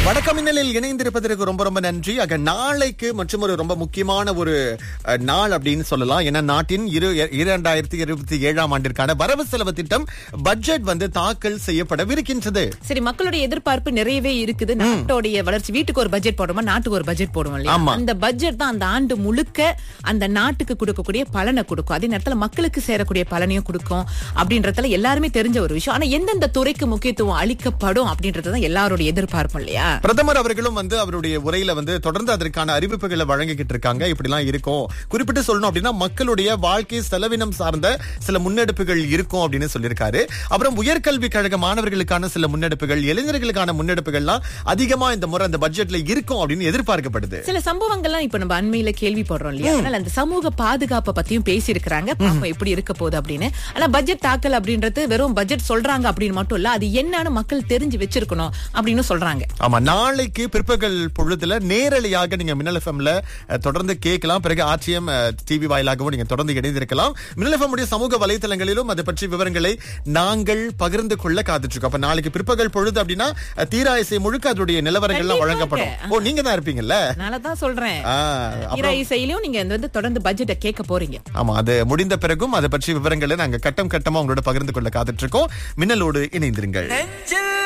வணக்கம் மின்னலில் இணைந்திருப்பதற்கு ரொம்ப ரொம்ப நன்றி ஆக நாளைக்கு மற்றும் ஒரு ரொம்ப முக்கியமான ஒரு அஹ், நாள் அப்படின்னு சொல்லலாம் ஏன்னா நாட்டின் இரு இரண்டாயிரத்தி இருபத்தி ஏழாம் ஆண்டிற்கான வரவு செலவு திட்டம் பட்ஜெட் வந்து தாக்கல் செய்யப்படவிருக்கின்றது சரி மக்களுடைய எதிர்பார்ப்பு நிறையவே இருக்குது நாட்டோடைய வளர்ச்சி வீட்டுக்கு ஒரு பட்ஜெட் போடுவோமா நாட்டுக்கு ஒரு பட்ஜெட் போடுவோம் இல்லையா ஆமா. அந்த பட்ஜெட் தான் அந்த ஆண்டு முழுக்க அந்த நாட்டுக்கு கொடுக்கக்கூடிய பலனை கொடுக்கும் அதே நேரத்துல மக்களுக்கு சேரக்கூடிய பலனையும் கொடுக்கும் அப்படின்றதுல எல்லாருமே தெரிஞ்ச ஒரு விஷயம் ஆனா எந்தெந்த துறைக்கு முக்கியத்துவம் அளிக்கப்படும் அப்படின்றது தான் எல்லாரோட எதிர்பார்ப்பும் இல்லையா பிரதமர் அவர்களும் வந்து அவருடைய உரையில வந்து தொடர்ந்து அதற்கான அறிவிப்புகளை வழங்கிக்கிட்டு இருக்காங்க இப்படிலாம் இருக்கும் குறிப்பிட்டு சொல்லணும் அப்படின்னா மக்களுடைய வாழ்க்கை செலவினம் சார்ந்த சில முன்னெடுப்புகள் இருக்கும் அப்படின்னு சொல்லியிருக்காரு அப்புறம் உயர்கல்வி கழக மாணவர்களுக்கான சில முன்னெடுப்புகள் இளைஞர்களுக்கான முன்னெடுப்புகள்லாம் அதிகமா இந்த முறை அந்த பட்ஜெட்ல இருக்கும் அப்படின்னு எதிர்பார்க்கப்படுது சில சம்பவங்கள்லாம் இப்ப நம்ம அண்மையில கேள்விப்படுறோம் இல்லையா அதனால அந்த சமூக பாதுகாப்பை பத்தியும் பேசியிருக்கிறாங்க பாப்போம் எப்படி இருக்க போகுது அப்படின்னு ஆனா பட்ஜெட் தாக்கல் அப்படின்றது வெறும் பட்ஜெட் சொல்றாங்க அப்படின்னு மட்டும் இல்ல அது என்னன்னு மக்கள் தெரிஞ்சு வச்சிருக்கணும் அப்படின்னு சொல்றாங்க ஆமா நாளைக்கு பிற்பகல் பொழுதுல நேரலையாக நீங்க மின்னல் எஃப்எம்ல தொடர்ந்து கேட்கலாம் பிறகு ஆர்டிஎம் டிவி வாயிலாகவும் நீங்க தொடர்ந்து இணைந்திருக்கலாம் மின்னல் எஃப்எம் உடைய சமூக வலைத்தளங்களிலும் அதை பற்றி விவரங்களை நாங்கள் பகிர்ந்து கொள்ள காத்துட்டு இருக்கோம் அப்ப நாளைக்கு பிற்பகல் பொழுது அப்படின்னா அஹ், தீரா இசை முழுக்க அதனுடைய நிலவரங்கள்லாம் வழங்கப்படும் ஓ நீங்க தான் இருப்பீங்கல்ல அதனாலதான் சொல்றேன் ஆ, ஈரா இசையிலும் நீங்க வந்து தொடர்ந்து பட்ஜெட்டை கேட்க போறீங்க ஆமா அது முடிந்த பிறகும் அதை பற்றி விவரங்களை நாங்க கட்டம் கட்டமா உங்களோட பகிர்ந்து கொள்ள காத்துட்டு இருக்கோம் மின்னலோடு இணைந்திருங்கள்